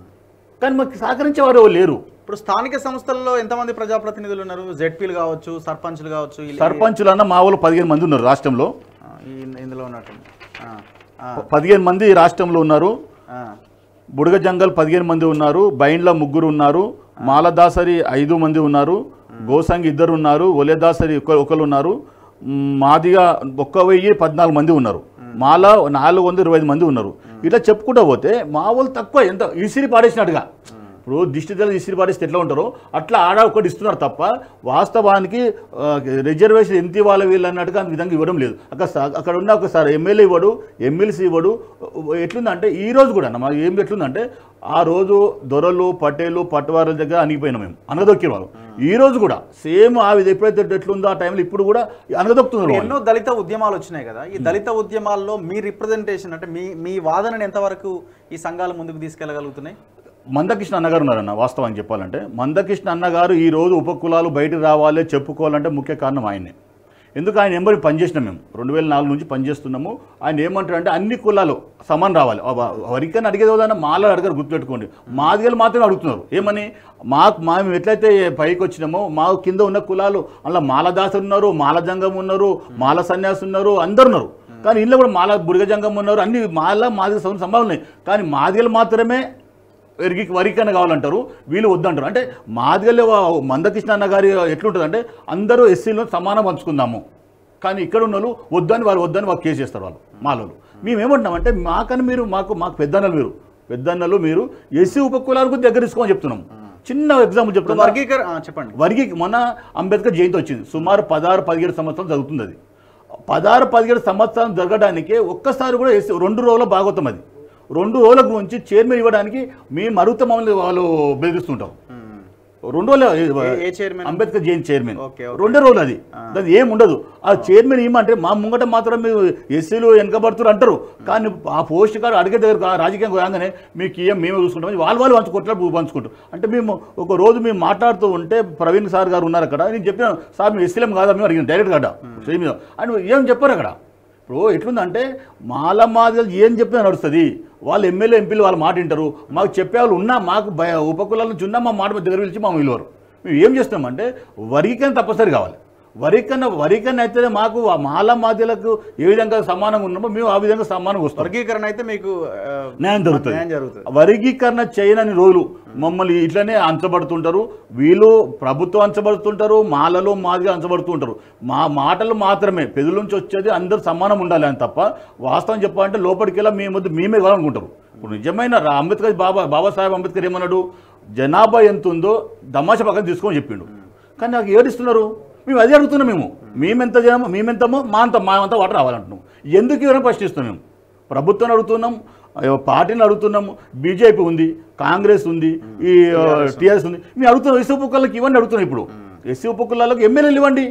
కానీ మాకు సహకరించేవారు ఎవరు లేరు ఇప్పుడు స్థానిక సంస్థల్లో ఎంతమంది ప్రజాప్రతినిధులు ఉన్నారు జెడ్పీలు కావచ్చు సర్పంచ్లు కావచ్చు వీళ్ళు- సర్పంచులు అన్న మా వాళ్ళు పదిహేను మంది ఉన్నారు రాష్ట్రంలో ఆ, ఈ- ఇందులో ఉన్నట్టు ఆ, ఆ, పదిహేను మంది రాష్ట్రంలో ఉన్నారు ఆ, బుడగ జంగల్ పదిహేను మంది ఉన్నారు బైండ్ల ముగ్గురు ఉన్నారు మాలదాసరి ఐదు మంది ఉన్నారు గోసంగి ఇద్దరు ఉన్నారు ఒలేదాసరి ఒక ఒకరు ఉన్నారు మ్, మాదిగా ఒక్క వెయ్యి పద్నాలుగు మంది ఉన్నారు మాల నాలుగు వందల ఇరవై ఐదు మంది ఉన్నారు ఇట్లా చెప్పుకుంటూ పోతే మా వాళ్ళు తక్కువ ఎంత ఇసిరి పాడేసినట్టుగా ఇప్పుడు దిష్టి తెల్ల ఇసిరి పాడేస్తే ఎట్లా ఉంటారో అట్లా ఆడ ఒకటి ఇస్తున్నారు తప్ప వాస్తవానికి ఆ, రిజర్వేషన్ ఎంత ఇవ్వాలి వీళ్ళు అన్నట్టుగా అంత విధంగా ఇవ్వడం లేదు అక్కడ స- అక్కడ ఉన్న ఒకసారి ఎమ్మెల్యే ఇవ్వడు ఎమ్మెల్సీ ఇవ్వడు ఎట్లుందంటే ఈ రోజు కూడా అన్న, మా ఏం ఎట్లుందంటే ఆ రోజు దొరలు పటేలు పట్టువారుల దగ్గర అణిగిపోయినాం మేము అనగదొక్కిన వాళ్ళు ఈ రోజు కూడా సేమ్ ఆ విధ ఎప్పుడైతే ఎట్లుందో ఆ టైంలో ఇప్పుడు కూడా అనగదొక్కుతున్నారు వాళ్ళు. ఎన్నో దళిత ఉద్యమాలు వచ్చినాయి కదా ఈ దళిత ఉద్యమాల్లో మీ రిప్రజెంటేషన్ అంటే మీ మీ వాదనని ఎంతవరకు ఈ సంఘాలు ముందుకు తీసుకెళ్ళగలుగుతున్నాయి మందకృష్ణ అన్నగారు ఉన్నారన్న వాస్తవానికి చెప్పాలంటే మందకృష్ణ అన్నగారు ఈ రోజు ఉపకులాలు బయటకు రావాలి చెప్పుకోవాలంటే ముఖ్య కారణం ఆయనే ఎందుకు ఆయన ఎంబడి పనిచేసినాం మేము రెండు వేల నాలుగు నుంచి పనిచేస్తున్నాము ఆయన ఏమంటారంటే అన్ని కులాలు సమానం రావాలి వరికని అడిగేది ఏదైనా మాలో అడగారు గుర్తుపెట్టుకోండి మాదిగలు మాత్రమే అడుగుతున్నారు ఏమని మాకు మా మేము ఎట్లయితే పైకి వచ్చినామో మా కింద ఉన్న కులాలు అలా మాలదాసులు ఉన్నారు మాలజంగం ఉన్నారు మాల సన్యాసి ఉన్నారు అందరు ఉన్నారు కానీ ఇంట్లో కూడా మాల బురిగజంగం ఉన్నారు అన్ని మాల మాదిగ సంబంధం ఉన్నాయి కానీ మాదిగలు మాత్రమే వరికి వరికన్న కావాలంటారు వీళ్ళు వద్దంటారు అంటే మాదిగల్లో మందకృష్ణ అన్న గారి ఎట్లుంటుంది అంటే అందరూ ఎస్సీలో సమానం పంచుకుందాము కానీ ఇక్కడ ఉన్న వాళ్ళు వద్దని వాళ్ళు వద్దని వాళ్ళు కేసు చేస్తారు వాళ్ళు మాలోళ్ళు మేము ఏమంటున్నామంటే మాకని మీరు మాకు మాకు పెద్దన్నలు మీరు పెద్దన్నలు మీరు ఎస్సీ ఉపకులాల గురించి దగ్గర తీసుకోమని చెప్తున్నాం చిన్న ఎగ్జాంపుల్ ఇప్పుడు చెప్తున్నా వర్గీకర ఆ, చెప్పండి వర్గి మొన్న అంబేద్కర్ జయంతి వచ్చింది సుమారు పదహారు పదిహేడు సంవత్సరాలు జరుగుతుంది అది పదహారు పదిహేడు సంవత్సరాలు జరగడానికి ఒక్కసారి కూడా ఎస్- రెండు రోజుల భాగవతం అది రెండు రోజుల గురించి చైర్మన్ ఇవ్వడానికి మేము అరుగుతాం మమ్మల్ని వాళ్ళు బెదిరిస్తుంటాం ఉమ్. రెండు రోజులు ఏ- ఏ chairman Ambedkar Jayanti chairman okay, okay. రెండే రోజులు అది దాని ఏం ఉండదు ఆ చైర్మన్ ఏమంటే మా ముంగట మాత్రం మీరు ఎస్సీలు వెనకబడుతున్నారు అంటారు కానీ ఆ పోస్ట్ కార్డు అడిగే దగ్గర రాజకీయం రాగానే మీకు ఏం మేమే చూసుకుంటాం వాళ్ళు వాళ్ళు పంచు కొట్లా పంచుకుంటారు అంటే మేము ఒక రోజు మేము మాట్లాడుతూ ఉంటే ప్రవీణ్ సార్ గారు ఉన్నారు అక్కడ నేను చెప్పాను సార్ మేము ఎస్సీలం కాదా మేము అడిగిన డైరెక్ట్ కాదా సేమ్ మీద అని ఏం చెప్పారు అక్కడ ఇప్పుడు ఎట్లుందంటే మాల మాదిగలు ఏం చెప్పినా నడుస్తుంది వాళ్ళు ఎమ్మెల్యే ఎంపీలు వాళ్ళు మాట వింటారు మాకు చెప్పే వాళ్ళు ఉన్నా మాకు భయ ఉపకులాల నుంచి ఉన్నా మా మాట దగ్గర పిలిచి మా విలువరు మేము ఏం చేస్తామంటే వరికన్నా తప్పనిసరి కావాలి వరికన్నా వరికన్నా అయితే మాకు ఆ మాల మాదిలకు ఏ విధంగా సమానంగా ఉన్నామో మేము ఆ విధంగా సమానంగా వస్తాం వర్గీకరణ అయితే మీకు ఆ, న్యాయం జరుగుతుంది న్యాయం జరుగుతుంది వర్గీకరణ చేయనని రోజులు మమ్మల్ని ఇట్లనే అంచబడుతుంటారు వీళ్ళు ప్రభుత్వం అంచబడుతుంటారు మాలలో మాదిగా అంచబడుతుంటారు మా మాటలు మాత్రమే పెదల నుంచి వచ్చేది అందరూ సమానం ఉండాలి అని తప్ప వాస్తవం చెప్పాలంటే లోపలికి వెళ్ళా మేము వద్దు మేమే కావాలనుకుంటారు ఇప్పుడు నిజమైన రా- అంబేద్కర్ బాబా బాబాసాహెబ్ అంబేద్కర్ ఏమన్నాడు జనాభా ఎంత ఉందో దమాషా పక్కన తీసుకొని చెప్పిండు కానీ నాకు ఏడిస్తున్నారు మేము అదే అడుగుతున్నాం మేము మేమెంత జనమో మేమెంతమో మా అంత మా అంతా వాటర్ రావాలంటున్నాం ఎందుకు ఇవన్నీ ప్రశ్నిస్తున్నాం మేము ప్రభుత్వం అడుగుతున్నాం ఆ, పార్టీని అడుగుతున్నాం బీజేపీ ఉంది కాంగ్రెస్ ఉంది ఈ టీఆర్ఎస్ ఉంది మేము అడుగుతున్నాం ఎస్సీ ఉపకులకు ఇవన్నీ అడుగుతున్నాం ఇప్పుడు ఎస్సీ ఉపకులకు ఎమ్మెల్యేలు ఇవ్వండి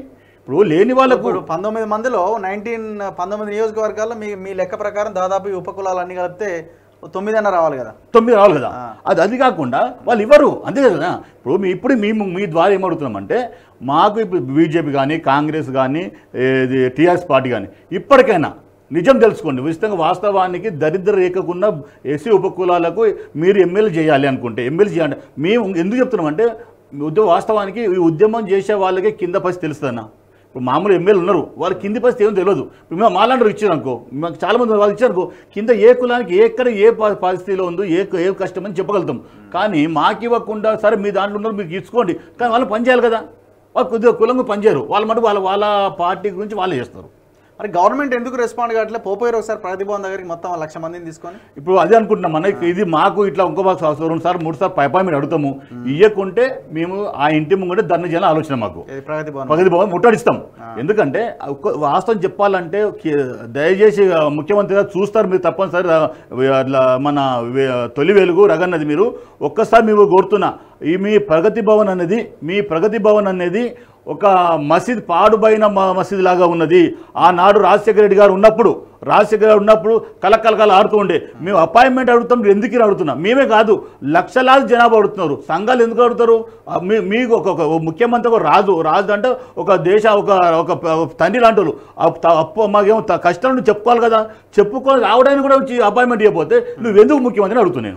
ఇప్పుడు లేని వాళ్ళకు ఇప్పుడు పంతొమ్మిది మందిలో నైన్టీన్ పంతొమ్మిది నియోజకవర్గాల్లో మీ మీ లెక్క ప్రకారం దాదాపు ఈ ఉపకులాలు అన్ని కలిపితే ఓ తొమ్మిది అన్న రావాలి కదా తొమ్మిది రావాలి కదా అది అది కాకుండా వాళ్ళు ఇవ్వరు అంతే కదా ఇప్పుడు మీ ఇప్పుడు మేము మీ ద్వారా ఏమడుగుతున్నామంటే మాకు ఇప్పుడు బీజేపీ కానీ కాంగ్రెస్ కానీ ఇది టీఆర్ఎస్ పార్టీ కానీ ఇప్పటికైనా నిజం తెలుసుకోండి ఉచితంగా వాస్తవానికి దరిద్ర రేఖకున్న ఎస్సీ ఉపకులాలకు మీరు ఎమ్మెల్యే చేయాలి అనుకుంటే ఎమ్మెల్యే చేయాలి మేము ఎందుకు చెప్తున్నామంటే ఉద్యమ వాస్తవానికి ఈ ఉద్యమం చేసే వాళ్ళకే కింద పరిస్థితి తెలుస్తుందన్న ఇప్పుడు మామూలు ఎమ్మెల్యే ఉన్నారు వాళ్ళ కింది పరిస్థితి ఏమో తెలియదు ఇప్పుడు మేము మాలాంటి ఇచ్చారు అనుకో మాకు చాలా మంది వాళ్ళు ఇచ్చారు అనుకో కింద ఏ కులానికి ఏ ఎక్కడ ఏ ప- పరిస్థితిలో ఉందో ఏ ఏ కష్టం అని చెప్పగలుగుతాం కానీ మాకు ఇవ్వకుండా సరే మీ దాంట్లో ఉన్నారు మీరు ఇచ్చుకోండి కానీ వాళ్ళు పని చేయాలి కదా వాళ్ళు కొద్దిగా కులంగా పనిచేయరు వాళ్ళ మటు వాళ్ళ వాళ్ళ పార్టీ గురించి వాళ్ళే చేస్తారు మరి గవర్నమెంట్ ఎందుకు రెస్పాండ్ కావట్లే పోపోయారు ఒకసారి ప్రగతి భవన్ దగ్గరికి మొత్తం లక్ష మందిని తీసుకొని ఇప్పుడు అదే అనుకుంటున్నాం మన ఇది మాకు ఇట్లా ఇంకో బాక్స్ అవసరం రెండు సార్లు మూడు సార్లు పైపా మీరు అడుగుతాము ఇయ్యకుంటే మేము ఆ ఇంటి ముంగట ధర్నా చేయాలని ఆలోచన మాకు ఇది ప్రగతి భవన్ ప్రగతి భవన్ ముట్టడిస్తాం ఎందుకంటే ఒక్క- వాస్తవం చెప్పాలంటే కి- దయచేసి ఆ, ముఖ్యమంత్రి గారు చూస్తారు మీరు తప్పనిసరి ఆ, అట్లా మన వే- తొలి వెలుగు రగన్నది మీరు ఒక్కసారి మేము కోరుతున్నా ఈ మీ ప్రగతి భవన్ అనేది మీ ప్రగతి భవన్ అనేది ఒక మసీద్ పాడుబైన మ- మసీద్ లాగా ఉన్నది ఆనాడు రాజశేఖర రెడ్డి గారు ఉన్నప్పుడు రాజశేఖర గారు ఉన్నప్పుడు కలకలకల ఆడుతూ ఉండే మేము అపాయింట్మెంట్ అడుగుతాం మీరు ఎందుకు ఇలా అడుగుతున్నాం మేమే కాదు లక్షలాది జనాభా అడుగుతున్నారు సంఘాలు ఎందుకు అడుగుతారు ఆ, మీ మీకు ఒక ఒక ముఖ్యమంత్రి ఒక రాజు రాజు అంటే ఒక దేశ ఒక ఒక ప- తండ్రి లాంటి వాళ్ళు. ఆ త- అప్పు మాకేమో త- కష్టం నుండి చెప్పుకోవాలి కదా చెప్పుకొని రావడానికి కూడా వచ్చి అపాయింట్మెంట్ ఇవ్వకపోతే నువ్వు ఎందుకు ముఖ్యమంత్రి అని అడుగుతున్నాను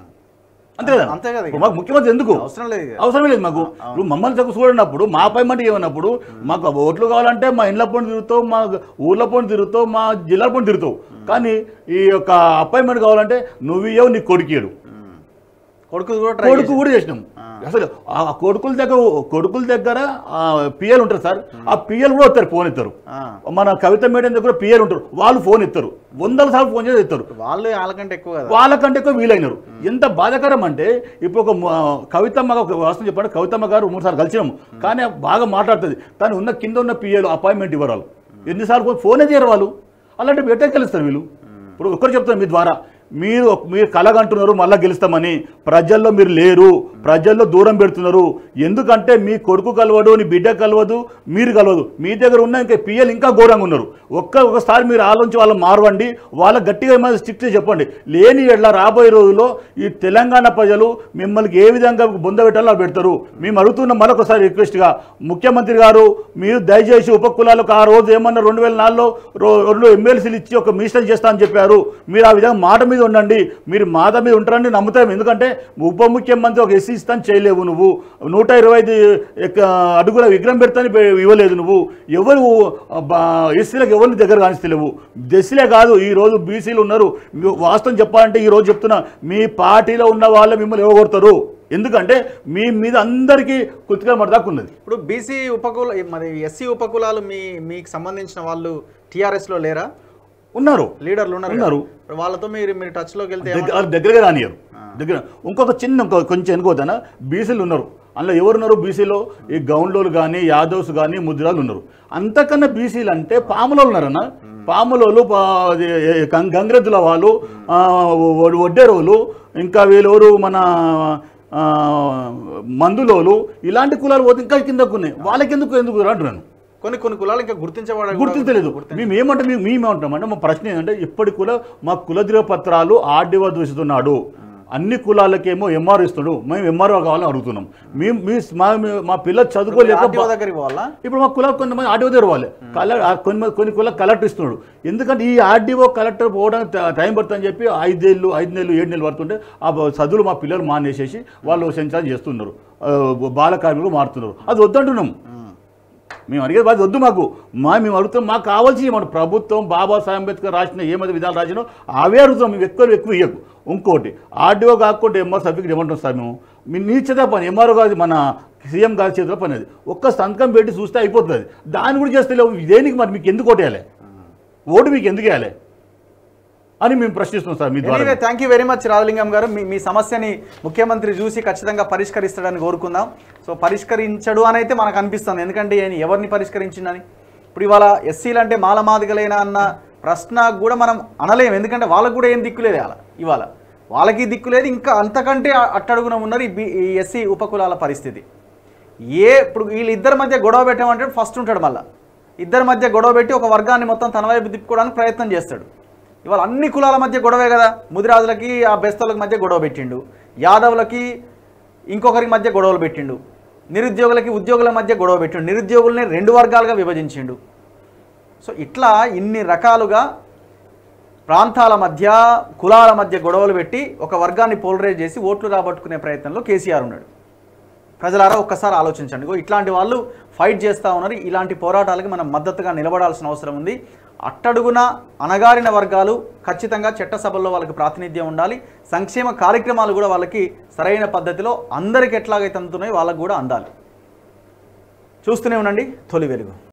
అంతే కదా అంతే కదా ఇక. ఇప్పుడు మాకు ముఖ్యమంత్రి ఎందుకు అవసరం లేదు ఇక. అవసరమే లేదు మాకు ఇప్పుడు మమ్మల్ని చక్క చూడనప్పుడు మా అపాయింట్మెంట్ ఏమన్నప్పుడు మాకు ఓట్లు కావాలంటే మా ఇండ్ల పొండి తిరుగుతావు మా ఊర్ల పొండి తిరుగుతావు మా జిల్లా పొండి తిరుగుతావు కానీ ఈ యొక్క అపాయింట్మెంట్ కావాలంటే నువ్వు ఇవ్వవు నీ కొడుకేడు కొడుకు కూడా ట్రై కొడుకు కూడా చేసినాం అసలు ఆ కొడుకుల దగ్గర కొడుకుల దగ్గర పిఎల్ ఉంటారు సార్ ఆ పిఎల్ కూడా వస్తారు ఫోన్ ఇస్తారు ఆ. మన కవిత మేడం దగ్గర పిఎల్ ఉంటారు వాళ్ళు ఫోన్ ఇస్తారు వందల సార్లు ఫోన్ చేసి ఇస్తారు వాళ్ళు వాళ్ళకంటే ఎక్కువ కదా వాళ్ళకంటే ఎక్కువ వీలైనారు ఎంత బాధాకరం అంటే ఇప్పుడు ఒక మ- కవితమ్మ ఒక వాస్తవం చెప్పండి కవితమ్మ గారు మూడు సార్లు కలిసినాము కానీ బాగా మాట్లాడుతుంది కానీ ఉన్న కింద ఉన్న పిఏలు అపాయింట్మెంట్ ఇవ్వరు వాళ్ళు ఎన్నిసార్లు ఫోన్- ఫోనే చేయరు వాళ్ళు అలాంటి ఎట్లా గెలుస్తారు వీళ్ళు ఇప్పుడు ఒక్కరు చెప్తాను మీ ద్వారా మీరు మీరు కలగంటున్నారు మళ్ళీ గెలుస్తామని ప్రజల్లో మీరు లేరు ప్రజల్లో దూరం పెడుతున్నారు ఎందుకంటే మీ కొడుకు కలవడు నీ బిడ్డ కలవదు మీరు కలవదు మీ దగ్గర ఉన్న ఇంకా పిఎల్ ఇంకా ఘోరంగా ఉన్నారు ఒక్క ఒకసారి మీరు ఆలోచించి వాళ్ళని మారవండి వాళ్ళ గట్టిగా ఏమైనా స్ట్రిక్ట్ చెప్పండి లేని ఎడ్ల రాబోయే రోజుల్లో ఈ తెలంగాణ ప్రజలు మిమ్మల్ని ఏ విధంగా బొంద పెట్టాలో అలా పెడతారు మేము అడుగుతున్న మరొకసారి రిక్వెస్ట్గా ముఖ్యమంత్రి గారు మీరు దయచేసి ఉపకులాలకు ఆ రోజు ఏమన్నా రెండు వేల నాలుగులో రో- రెండు ఎమ్మెల్సీలు ఇచ్చి ఒక మినిస్టర్ చేస్తా అని చెప్పారు మీరు ఆ విధంగా మాట మీద ఉండండి మీరు మాట మీద ఉంటారని నమ్ముతాం ఎందుకంటే ఉప ముఖ్యమంత్రి ఒక ఎస్సీ ఇస్తాను చేయలేవు నువ్వు నూట ఇరవై ఐదు ఎక్క- అడుగుల విగ్రహం పెడతాని పె- ఇవ్వలేదు నువ్వు ఎవరు ఎస్సీలకు ఎవరిని దగ్గర కానిస్తలేవు ఎస్సీలే కాదు ఈ రోజు బీసీలు ఉన్నారు మీ- వాస్తవం చెప్పాలంటే ఈ రోజు చెప్తున్నా మీ పార్టీలో ఉన్న వాళ్ళు మిమ్మల్ని ఇవ్వగొడతారు ఎందుకంటే మీ మీద అందరికీ కుత్తిగా మరదాకు ఉన్నది ఇప్పుడు బీసీ ఉపకుల మరి ఎస్సీ ఉపకులాలు మీ మీకు సంబంధించిన వాళ్ళు టీఆర్ఎస్ లో లేరా ఉన్నారు లీడర్లు ఉన్నారు కదా? ఉన్నారు. ఇప్పుడు వాళ్ళతో మీరు మీరు టచ్ లోకి వెళ్తే దగ్గర వాళ్ళ దగ్గరగా రానియరు దగ్గర ఇంకొక చిన్న ఇంకో- కొంచెం ఎనుకోదన బీసీలు ఉన్నారు అందులో ఎవరున్నారు బీసీలో ఈ గౌండ్లోలు కానీ యాదవ్స్ కానీ ముద్రాలు ఉన్నారు అంతకన్నా బీసీలు అంటే పాములోలు ఉన్నారన్న పాములోలు పా- అది, ఏ, గం- గంగ్రెద్దుల వాళ్ళు ఆ, ఒ- ఒడ్డెరోలు ఇంకా వీళ్ళెవరు మన ఆ, మందులోలు ఇలాంటి కులాలు పోతే ఇంకా కిందకు ఉన్నాయి వాళ్ళకి ఎందుకు ఎందుకు అంటున్నాను కొన్ని కొన్ని కులాలు ఇంకా గుర్తించబడ గుర్తించలేదు మేము ఏమంటే మేము మేమేమంటాం అంటే మా ప్రశ్న ఏంటంటే ఇప్పటి కూడా మా కులద్రవ పత్రాలు ఆర్డీఓ దూషిస్తున్నాడు అన్ని కులాలకేమో ఎంఆర్ ఇస్తాడు మేము ఎంఆర్ఓ కావాలని అడుగుతున్నాం మేము మీ మా మా పిల్లలు చదువుకోలేక ఆర్టీఓ దగ్గరికి పోవాలా ఇప్పుడు మా కులాలు కొంతమంది ఆర్డీఓ దగ్గర పోవాలి కలర్ కొన్ని మంది- కొన్ని కులాలు కలెక్టర్ ఇస్తున్నాడు ఎందుకంటే ఈ ఆర్డీఓ కలెక్టర్ పోవడానికి ట- టైం పడుతుందని చెప్పి ఐదేళ్ళు ఐదు నెలలు ఏడు నెలలు పడుతుంటే ఆ బ- చదువులు మా పిల్లలు మానేసేసి వాళ్ళు సంచారం చేస్తున్నారు ఆ, బాల కార్మికులు మారుతున్నారు అది వద్దంటున్నాం మేము అడిగేది బాధ్యత వద్దు మాకు మా మేము అడుగుతాం మాకు కావాల్సి మన ప్రభుత్వం బాబాసాహెబ్ అంబేద్కర్ రాసిన ఏమైతే విధాలు రాసినో అవే అడుగుతాం మేము ఎక్కువ ఎక్కువ ఇవ్వకు ఇంకోటి ఆర్డీఓ కాకుండా ఎంఆర్ సర్టిఫికేట్ ఏమంటాం సార్ మేము మీ నీ చేత పని ఎంఆర్ఓ గారి మన సీఎం గారి చేతిలో పని అది ఒక్క సంతకం పెట్టి చూస్తే అయిపోతుంది దాన్ని కూడా చేస్తే లేవు. దేనికి మరి మీకు ఎందుకు ఓటేయాలి ఓటు మీకు ఎందుకు వేయాలి అని మేము ప్రశ్నిస్తున్నాం సార్ మీ ద్వారా anyway thank you very much Rajalingam garu మీ మీ సమస్యని ముఖ్యమంత్రి చూసి ఖచ్చితంగా పరిష్కరిస్తాడని కోరుకుందాం సో పరిష్కరించడు అని అయితే మనకు అనిపిస్తుంది ఎందుకంటే ఈయన ఎవరిని పరిష్కరించిందని ఇప్పుడు ఇవాళ ఎస్సీలు అంటే మాలమాదిగలేనా అన్న ప్రశ్న కూడా మనం అనలేము ఎందుకంటే వాళ్ళకు కూడా ఏం దిక్కు లేదు ఇవాళ ఇవాళ వాళ్ళకి దిక్కు లేదు ఇంకా అంతకంటే అట్టడుగున ఉన్నారు ఈ బి- ఈ ఎస్సీ ఉపకులాల పరిస్థితి ఏ ఇప్పుడు వీళ్ళిద్దరి మధ్య గొడవ పెట్టామంటే ఫస్ట్ ఉంటాడు మళ్ళా ఇద్దరి మధ్య గొడవ పెట్టి ఒక వర్గాన్ని మొత్తం తన వైపు తిప్పుకోవడానికి ప్రయత్నం చేస్తాడు ఇవాళ అన్ని కులాల మధ్య గొడవే కదా ముదిరాజులకి ఆ బెస్తవులకి మధ్య గొడవ పెట్టిండు యాదవులకి ఇంకొకరికి మధ్య గొడవలు పెట్టిండు నిరుద్యోగులకి ఉద్యోగుల మధ్య గొడవ పెట్టిండు నిరుద్యోగుల్ని రెండు వర్గాలుగా విభజించిండు సో ఇట్లా ఇన్ని రకాలుగా ప్రాంతాల మధ్య కులాల మధ్య గొడవలు పెట్టి ఒక వర్గాన్ని పోలరైజ్ చేసి ఓట్లు రాబట్టుకునే ప్రయత్నంలో కేసీఆర్ ఉన్నాడు ప్రజలారా ఒక్కసారి ఆలోచించండి ఇగో ఇట్లాంటి వాళ్ళు ఫైట్ చేస్తూ ఉన్నారు ఇలాంటి పోరాటాలకి మనం మద్దతుగా నిలబడాల్సిన అవసరం ఉంది అట్టడుగున అణగారిన వర్గాలు ఖచ్చితంగా చట్టసభల్లో వాళ్ళకి ప్రాతినిధ్యం ఉండాలి సంక్షేమ కార్యక్రమాలు కూడా వాళ్ళకి సరైన పద్ధతిలో అందరికి ఎట్లాగైతే అందుతున్నాయో వాళ్ళకు కూడా అందాలి చూస్తూనే ఉండండి తొలి వెలుగు